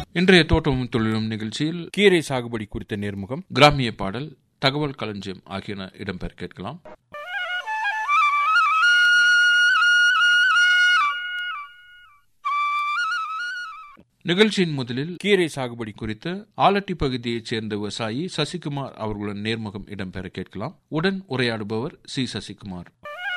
இன்றைய தோட்டமும் தொழிலும் நிகழ்ச்சியில் கீரை சாகுபடி குறித்த நேர்முகம் கிராமிய பாடல் தகவல் களஞ்சியம் ஆகியன இடம்பெற கேட்கலாம் நிகழ்ச்சியின் முதலில் கீரை சாகுபடி குறித்து ஆலட்டி பகுதியைச் சேர்ந்த விவசாயி சசிகுமார் அவர்களுடன் நேர்முகம் இடம்பெற கேட்கலாம் உடன் உரையாடுபவர் சி சசிகுமார்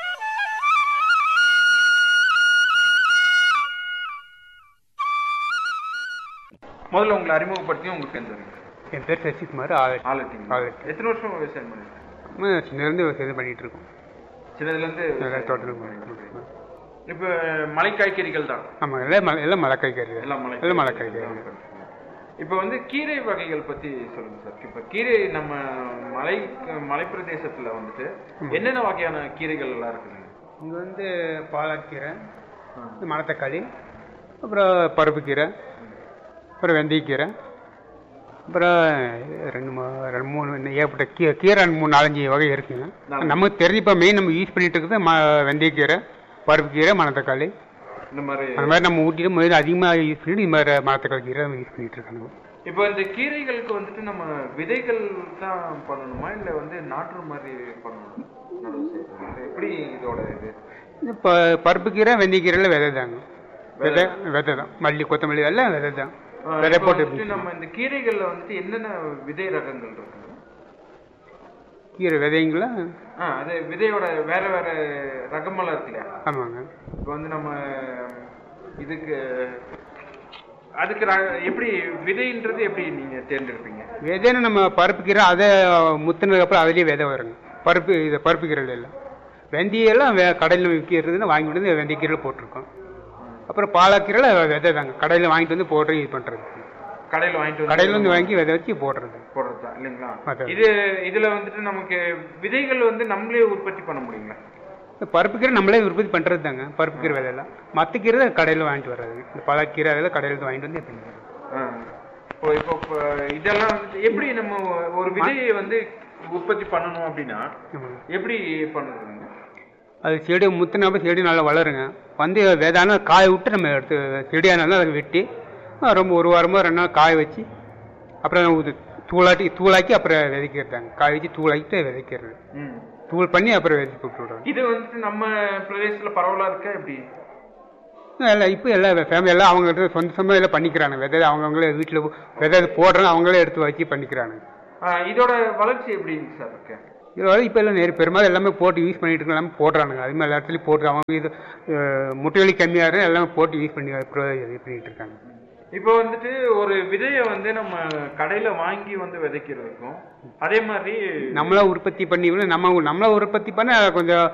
முதல்ல உங்களை அறிமுகப்படுத்தி உங்களுக்கு எந்த ஊரு? என் பேர் சசிகுமார் ஆலட்டி ஆலட்டிங்க ஆலட்டி. எத்தனை வருஷம் விவசாயம் பண்ணிருக்கீங்க நம்ம சின்னதுலேருந்து விவசாயம் பண்ணிட்டு இருக்கோம் சின்னதுலேருந்து நல்லா தோட்டத்தில் பண்ணிட்டு பண்ணிட்டு இருக்கீங்க. இருக்கோம். இப்போ மலை காய்கறிகள் தான் ஆமாம் எல்லாம் மலை எல்லாம் மலை காய்கறி எல்லாம் மலை எல்லாம் மலை காய்கறிகள் காய்கறி தான். இப்போ வந்து கீரை வகைகள் பத்தி சொல்லுங்க சார் இப்போ கீரை நம்ம மலை மலைப்பிரதேசத்துல வந்துட்டு என்னென்ன வகையான கீரைகள் எல்லாம் இருக்குதுங்க இங்கே வந்து பாலக்கீரை இந்த மணத்தக்காளி அப்புறம் பருப்புக்கீரை அப்புறம் வெந்தயக்கீரை அப்புறம் ரெண்டு மூ- ரெண்டு மூணு இன்னும் ஏகப்பட்ட கீ கீரை ரெண்டு மூணு நாலஞ்சு வகை இருக்குங்க நாலஞ்சு. நமக்கு தெரிஞ்சு இப்போ மெயின் நம்ம யூஸ் பண்ணிட்டு இருக்குது ம வெந்தயக்கீரை பருப்புக்கீரை மணத்தக்காளி இந்த மாதிரி அந்த மாதிரி நம்ம ஊட்டிட்டு முதல்ல அதிகமாக யூஸ் பண்ணிட்டு இந்த மாதிரி மணத்தக்காளி கீரை நம்ம யூஸ் பண்ணிட்டு இருக்காங்க இப்போ இந்த கீரைகளுக்கு வந்துட்டு நம்ம விதைகள் தான் பண்ணணுமா இல்ல வந்து நாற்று மாதிரி பண்ணணும் நடவு செய்யறது எப்படி இதோட இது இந்த ப பருப்புக்கீரை வெந்தயக்கீரையில் விதை தாங்க விதை விதை தான் மல்லி கொத்தமல்லி எல்லாம் விதை தான் ஆஹ் விதை இப்போ போட்டு வந்துட்டு நம்ம இந்த கீரைகள்ல வந்துட்டு என்னென்ன விதை ரகங்கள் இருக்கு கீரை விதைங்களா ஆ அது விதையோட வேற வேற ரகமெல்லாம் இருக்கு இல்லையா ஆமாங்க இப்போ வந்து நம்ம இதுக்கு அதுக்கு ர- எப்படி விதைன்றது எப்படி நீங்க தேர்ந்தெடுப்பீங்க விதைன்னு நம்ம பருப்புக்கீரை அதை முத்துனதுக்கப்புறம் அதுலேயே விதை வருங்க பருப்பு இது பருப்புக்கீரையில் எல்லாம் வெந்தயெல்லாம் வே கடையில் விற்கிறதுன்னு வாங்கிட்டு வந்து வெந்தயக்கீரையில் போட்டிருக்கோம் அப்புறம் பாலக்கீரையில் விதை தாங்க கடையில் வாங்கிட்டு வந்து போட்டு இது பண்ணுறது கடையில வாங்கிட்டு வந்து கடையில் வந்து வாங்கி விதை வச்சு போடுறது போடுறதா இல்லைங்களா அதான். இது இதுல வந்துட்டு நமக்கு விதைகள் வந்து நம்மளே உற்பத்தி பண்ண முடியுங்களா இந்த பருப்புக்கீரை நம்மளே உற்பத்தி பண்ணுறது தாங்க பருப்புக்கீரை விதையெல்லாம் மற்ற கீரை கடையில் வாங்கிட்டு வர்றதுங்க இந்த பழக்கீரை அதெல்லாம் கடையில் இருந்து வாங்கிட்டு வந்து இது பண்ணுறது ஆ. இப்போ இப்போ இப்போ இதெல்லாம் வந்துட்டு எப்படி நம்ம ஒரு விதையை வந்து உற்பத்தி பண்ணணும் அப்படின்னா ஆமாங்க எப்படி பண்ணுறதுங்க அது செடி முத்தினாப்ப செடி நல்லா வளருங்க வந்து விதான காய விட்டு நம்ம எடுத்து செடியானாலும் அதை வெட்டி அஹ் ரொம்ப ஒரு வாரமோ ரெண்டு நாள் காய வச்சு அப்புறம் இது தூளாட்டி தூளாக்கி அப்புறம் விதைக்கிறதாங்க காய வச்சு தூளாக்கிட்டு விதைக்கிறது ம் தூள் பண்ணி அப்புறம் விதைச்சு போட்டு விடுறோம் இது வந்துட்டு நம்ம பிரதேசத்துல பரவலா இருக்கா எப்படி எல்லாம் இப்போ எல்லாம் ஃபேமிலி எல்லாம் அவங்க எடுத்து சொந்த சொந்தம் எல்லாம் பண்ணிக்கிறாங்க விதை அவங்கவுங்களே வீட்டில் விதை போடுறாங்க அவங்களே எடுத்து வச்சு பண்ணிக்கிறாங்க ஆ, இதோட வளர்ச்சி எப்படிங்க சார் இருக்கு இது வந்து இப்போ எல்லாம் நேரு பெரும்பாலும் எல்லாமே போட்டு யூஸ் பண்ணிட்டு இருக்காங்க எல்லாமே போடுறானுங்க அது மாதிரி எல்லா இடத்துலையும் போட்டு அவங்க இது அஹ், முட்டை வலி கம்மியாக இருக்கு எல்லாமே போட்டு யூஸ் பண்ணி pro- இது பண்ணிட்டு இருக்காங்க இப்போ வந்துட்டு ஒரு விதையை வந்து நம்ம கடையில வாங்கி வந்து விதைக்கிறதுக்கும் அதே மாதிரி நம்மளா உற்பத்தி பண்ணி கூட நம்ம நம்மளா உற்பத்தி பண்ண கொஞ்சம்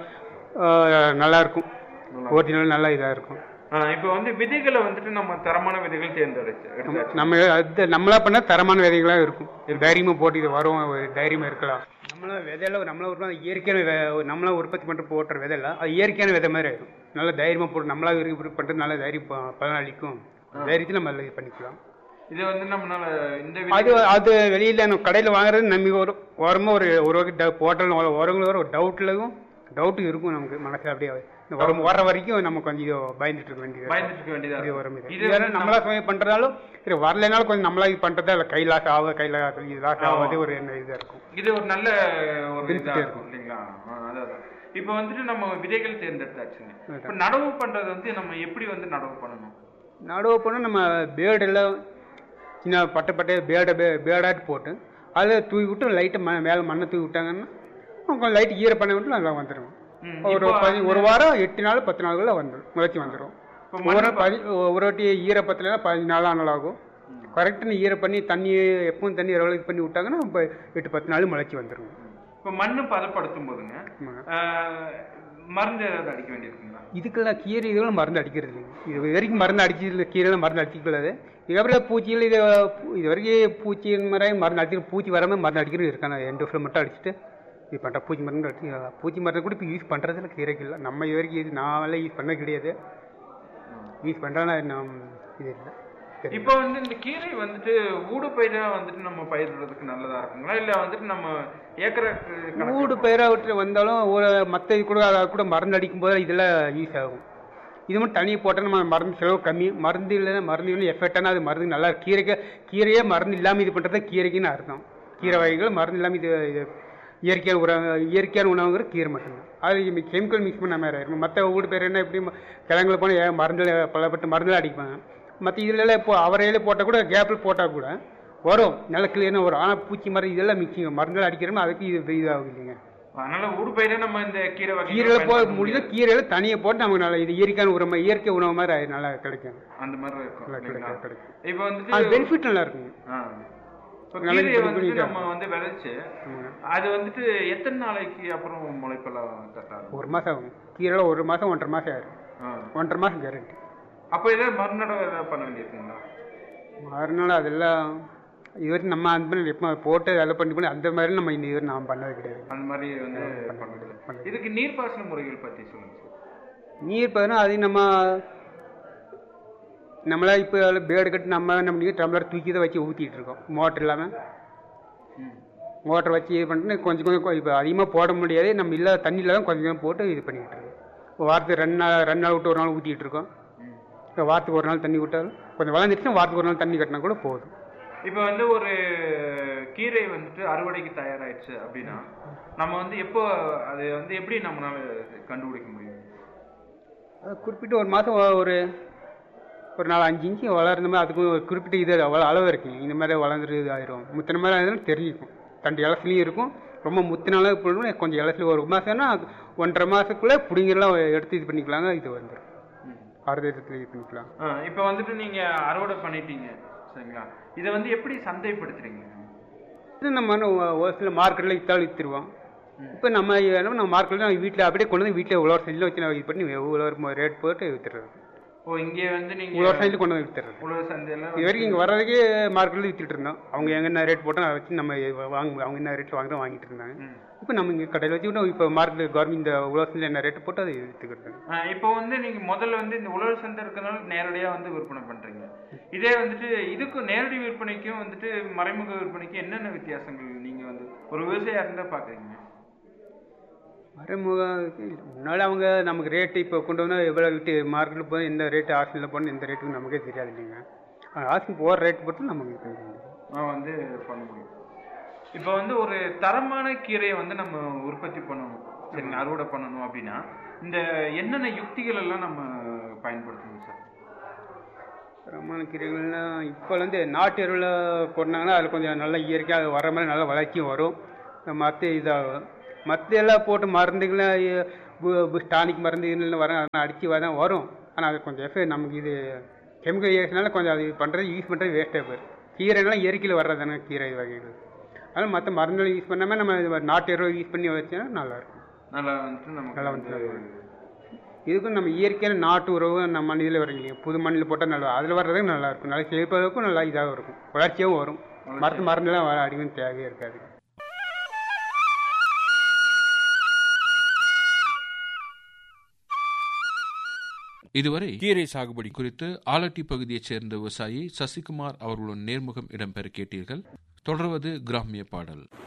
அஹ், நல்லா இருக்கும் ஓட்டினாலும் நல்லா இதாக இருக்கும் ஆ, இப்போ வந்து விதைகளை வந்துட்டு நம்ம தரமான விதைகள் தேர்ந்தெடுத்து எடுத்தாச்சு நம்ம அது நம்மளா பண்ணால் தரமான விதைகளாக இருக்கும் தைரியமாக போட்டு இது வரும் ஒரு தைரியமாக இருக்கலாம் நம்மளா விதையில நம்மளா உற்பத்தி இயற்கையான வே- நம்மளா உற்பத்தி பண்ணுற போட்டுற விதையில அது இயற்கையான விதை மாதிரி ஆயிடும் நல்லா தைரியமாக போட்டு நம்மளா உற்பத்தி பண்ணுறது நல்லா தைரியம் ப- பலனளிக்கும் தைரியத்தில் நம்ம இது பண்ணிக்கலாம் இது வந்து நம்மளால இந்த அது விதை அது வெளியில நம்ம கடையில் வாங்குறது நம்ம ஒரு ஓரமாக ஒரு ஒரு வகை போட்டாலும் உரங்கள் வர ஒரு டவுட்லயும் டவுட் இருக்கும் நமக்கு மனசுல அப்படியே இந்த உரம் வர வரைக்கும் நம்ம கொஞ்சம் இது பயந்துட்டு இருக்க வேண்டியது பயந்துட்டு இருக்க வேண்டியதா இது இருக்கு. உரம் இது இது இது வந்து நம்மளா சுய பண்றதாலும் சரி வரலைனாலும் கொஞ்சம் நம்மளா இது பண்றதா இல்லை கை லாஸ் ஆகுது கை லாஸ் இது லாஸ் ஆமா. ஆகாது ஒரு என்ன இதா இருக்கும் இது ஒரு நல்ல ஒரு Benefit இதா ஆ இருக்கும் இல்லைங்களா ஆ, அதான் அதான். இப்போ வந்துட்டு நம்ம விதைகள் தேர்ந்தெடுத்தாச்சுங்க அதான். இப்போ நடவு பண்றது வந்து நம்ம எப்படி வந்து நடவு பண்ணணும் நடுவு பண்ண நம்ம பேர்டு எல்லாம் சின்ன பட்டை பட்டையை பேடை பேடாட்டு போட்டு அதில் தூவி விட்டு லைட்டை ம மேலே மண்ணை தூவி விட்டாங்கன்னா கொஞ்சம் லைட் ஈர பண்ண விட்டு நல்லா வந்துடும் ம், ஒரு இப்போ பதி ஒரு வாரம் எட்டு நாள் பத்து நாளுக்குள்ள வந்துடும் முளைச்சி வந்துடும் இப்போ ஒரு நாள் பதி ஒரு வாட்டி ஈரப்பத்துல பதினஞ்சு நாள் நாள் ஆகும் கரெக்டாக ஈர பண்ணி தண்ணி எப்பவும் தண்ணி ரெகுலேட் பண்ணி விட்டாங்கன்னா இப்போ எட்டு பத்து நாள் முளைச்சி வந்துடும் இப்போ மண்ணு பதப்படுத்தும் போதுங்க ஆமாங்க. ஆ, மருந்து ஏதாவது அடிக்க வேண்டியிருக்குங்களா இதுக்கெல்லாம் கீரை இதுக்கெல்லாம் மருந்து அடிக்கிறது இல்லைங்க இது வரைக்கும் மருந்து அடிச்சது கீரைலாம் மருந்து அடிச்சிக்கூடாது இதுக்கப்புறம் பூச்சிகள் இது இது வரைக்கும் பூச்சி இந்த மாதிரி மருந்து அடிச்சு பூச்சி வராமல் மருந்து அடிக்கிறது இருக்காங்க எண்டோஃபில் மட்டும் அடிச்சுட்டு இது பண்ணுற பூச்சி மருந்து அடிச்சு பூச்சி மருந்து கூட இப்போ யூஸ் பண்ணுறதுல கீரைக்கு இல்லை நம்ம இது வரைக்கும் இது நான் எல்லாம் யூஸ் பண்ண கிடையாது யூஸ் பண்ணுறேன்னா நம் இது இல்லை சரி. இப்போ வந்து இந்த கீரை வந்துட்டு ஊடு பயிரா வந்துட்டு நம்ம பயிரிடுறதுக்கு நல்லதா இருக்குங்களா இல்ல வந்துட்டு நம்ம ஏக்கருக்கு கணக்கு ஊடு பயிராக விட்டு வந்தாலும் ஒரு மற்ற இது கூட அதை கூட மருந்து அடிக்கும் போது இதெல்லாம் யூஸ் ஆகும் இது மட்டும் தனியாக போட்டால் நம்ம மருந்து செலவு கம்மி மருந்து இல்லைன்னா மருந்து இல்லை எஃபெக்டான அது மருந்து நல்லா கீரைக்கு கீரையே மருந்து இல்லாமல் இது பண்ணுறது கீரைக்குன்னு அர்த்தம் கீரை வகைகள் மருந்து இல்லாமல் இது இது இயற்கையான உரம் இயற்கையான உணவுங்கிற கீரை மட்டும்தான் அது கெமிக்கல் மிக்ஸ் பண்ண மாதிரி இருக்கும் மற்ற ஊடு பேர் என்ன இப்படி கிழங்குல போனால் மருந்து பலப்பட்ட மருந்துலாம் அடிப்பாங்க மற்ற இதில் இப்போ அவரையில போட்டால் கூட கேப்பில் போட்டால் கூட வரும் நல்ல கிளியர்னு வரும் ஆனால் பூச்சி மருந்து இதெல்லாம் மிக்சிங் மருந்துகள் அடிக்கிறோம் அதுக்கு இது இதாகும் இல்லைங்க அதனால ஊர் பயிரே நம்ம இந்த கீரை வகை கீரையில் போ முடிஞ்ச கீரையில தனியாக போட்டு நமக்கு நல்லா இது இயற்கையான உரம் இயற்கை உணவு மாதிரி அது நல்லா கிடைக்கும் அந்த மாதிரி இருக்கும் நல்லா இல்லைங்களா? கிடைக்கும் கிடைக்கும் இப்போ அது வந்துட்டு பெனிஃபிட் நல்லா இருக்குங்க ஆ. இப்போ நல்லா கீரையை இது வந்துட்டு பண்ணிட்டா. நம்ம வந்து விளைச்சு ஆமாங்க. அது வந்துட்டு எத்தனை நாளைக்கு அப்புறம் முளைப்பெல்லாம் கட்டாரு ஒரு மாதம் ஆகும் கீரையில ஒரு மாதம் ஒன்றரை மாதம் ஆயிரும் ஒன்றரை மாதம் கேரண்டி அப்போ ஏதாவது மறுநடவு ஏதாவது பண்ண வேண்டியிருக்குங்களா மறுநாள் அதெல்லாம் இதுவரைக்கும் நம்ம அந்த மாதிரி எப்போ போட்டு அதெல்லாம் பண்ணி பண்ணி அந்த மாதிரி நம்ம இந்த இதுவரை நான் பண்ணது கிடையாது அந்த மாதிரி வந்து பண்ணது பண்ணது. இதுக்கு நீர்ப்பாசன முறைகள் பத்தி சொல்லுங்க சார் நீர் பார்த்தீங்கன்னா அது நம்ம நம்மளா இப்போ பேடு கட்டி நம்ம நம்ம நீர் டம்ளர் தூக்கி தான் வச்சு ஊற்றிட்டு இருக்கோம் மோட்டர் இல்லாமல் ம். மோட்டர் வச்சு இது பண்ணிட்டு கொஞ்சம் கொஞ்சம் இப்போ அதிகமாக போட முடியாது நம்ம இல்லாத தண்ணியில் தான் கொஞ்சம் கொஞ்சம் போட்டு இது பண்ணிக்கிட்டு இருக்கோம் வாரத்துக்கு ரெண்டு நாள் ரெண்டு நாள் விட்டு ஒரு நாள் ஊற்றிட்டு இருக்கோம் ம். இப்போ வாரத்துக்கு ஒரு நாள் தண்ணி விட்டாலும் கொஞ்சம் வளர்ந்துச்சுன்னா வாரத்துக்கு ஒரு நாள் தண்ணி கட்டினா கூட போதும் இப்போ வந்து ஒரு கீரை வந்துட்டு அறுவடைக்கு தயாராயிடுச்சு அப்படின்னா நம்ம வந்து எப்போ அது வந்து எப்படி நம்மளால கண்டுபிடிக்க முடியும் அது குறிப்பிட்ட ஒரு மாதம் ஒரு ஒரு நாலு அஞ்சு இன்ச்சு வளர்ந்த மாதிரி அதுக்கு ஒரு குறிப்பிட்ட இது அவ்வளோ அளவு இருக்குங்க இந்த மாதிரி வளர்ந்துட்டு இது ஆயிரும் முத்தின மாதிரி ஆயிருந்தாலும் தெரிஞ்சிக்கும் தண்டு இலசுலையும் இருக்கும் ரொம்ப முத்தினாலும் இப்போ கொஞ்சம் இலசுல ஒரு மாதம்னா ஒன்றரை மாதத்துக்குள்ளே பிடிங்கெல்லாம் எடுத்து இது பண்ணிக்கலாங்க இது வந்துடும் ஆறுதத்தில் இது பண்ணிக்கலாம் ஆ, இப்போ வந்துட்டு நீங்க அறுவடை பண்ணிட்டீங்க சரிங்களா இதை வந்து எப்படி சந்தைப்படுத்துறீங்க இது நம்ம வந்து ஒ- ஒரு சில மார்க்கெட்டில் விற்றாலும் விற்றுருவோம் இப்போ நம்ம என்ன நம்ம மார்க்கெட்டில் நம்ம வீட்டில் அப்படியே கொண்டு வந்து வீட்டில் உழவர் சைடில் வச்சு நான் இது பண்ணி உழவர் ரேட் போட்டு விற்றுறது ஓ இங்கே வந்து நீங்க உழவர் சைடில் கொண்டு வந்து விற்றுறது உழவர் சந்தையில இது வரைக்கும் இங்கே வர்றதுக்கே மார்க்கெட்டில் விற்றுட்டு இருந்தோம் அவங்க எங்க என்ன ரேட் போட்டோம் அதை வச்சு நம்ம வாங்க அவங்க என்ன ரேட்டில் வாங்குறோம் வாங்கிட்டு இருந்தாங்க ம். இப்போ நம்ம இங்கே கடையில் வச்சுக்கிட்டோம் இப்போ மார்க்கெட் கவர்மெண்ட் இந்த உலகத்தில் என்ன ரேட்டு போட்டு அதை விற்றுக்கிறது ஆ, இப்போ வந்து நீங்க முதல்ல வந்து இந்த உழவர் சந்தை இருக்கிறதுனால நேரடியா வந்து விற்பனை பண்றீங்க இதே வந்துட்டு இதுக்கும் நேரடி விற்பனைக்கும் வந்துட்டு மறைமுக விற்பனைக்கும் என்னென்ன வித்தியாசங்கள் நீங்க வந்து ஒரு விவசாயியா இருந்தா பாக்குறீங்க மறைமுக முன்னாடி அவங்க நமக்கு ரேட்டு இப்போ கொண்டு வந்தால் எவ்வளோ விட்டு மார்க்கெட்டில் போய் எந்த ரேட்டு ஹாஸ்டலில் போகணும் எந்த ரேட்டுக்கு நமக்கே தெரியாது இல்லைங்க ஹாஸ்டல் போகிற ரேட் பொறுத்து நமக்கு இது பண்ண முடியும் நான் வந்து பண்ண முடியும் இப்போ வந்து ஒரு தரமான கீரையை வந்து நம்ம உற்பத்தி பண்ணணும் சரி அறுவடை பண்ணணும் அப்படின்னா இந்த என்னென்ன யுக்திகள் எல்லாம் நம்ம பயன்படுத்தணும் சார் தரமான கீரைகள்லாம் இப்போ வந்து நாட்டு எருவில் போட்டாங்கன்னா அதில் கொஞ்சம் நல்லா இயற்கையாக வர மாதிரி நல்லா வளர்ச்சியும் வரும் மற்ற இதாகும் மற்ற எல்லாம் போட்டு மருந்துகள்லாம் டானிக் மருந்து இதெல்லாம் வர அதெல்லாம் அடித்து தான் வரும் ஆனால் அது கொஞ்சம் எஃபெக்ட் நமக்கு இது கெமிக்கல் யூஸ்னால கொஞ்சம் அது பண்ணுறது யூஸ் பண்ணுறது வேஸ்ட்டாக போயிடும் கீரைனால இயற்கையில் வர்றது தானே கீரை வகைகள் அதனால் மற்ற மருந்துகள் யூஸ் பண்ணாமல் நம்ம இது நாட்டு எருவை யூஸ் பண்ணி வச்சோன்னா நல்லாயிருக்கும் நல்லா வந்துட்டு நமக்கு நல்லா வந்து வந்து இதுக்கும் நம்ம இயற்கையான நாட்டு உறவு நம்ம மண்ணில் வரும் இல்லையா புது மண்ணில் போட்டால் நல்லா அதில் வர்றதுக்கு நல்லா இருக்கும் நல்லா செழிப்பதற்கும் நல்லா இதாக இருக்கும் வளர்ச்சியாகவும் வரும் மரத்து மருந்துலாம் வர அதிகம் தேவையே இருக்காது இதுவரை கீரை சாகுபடி குறித்து ஆலட்டி பகுதியைச் சேர்ந்த விவசாயி சசிகுமார் அவர்களுடன் நேர்முகம் இடம்பெற கேட்டீர்கள் தொடர்வது கிராமிய பாடல்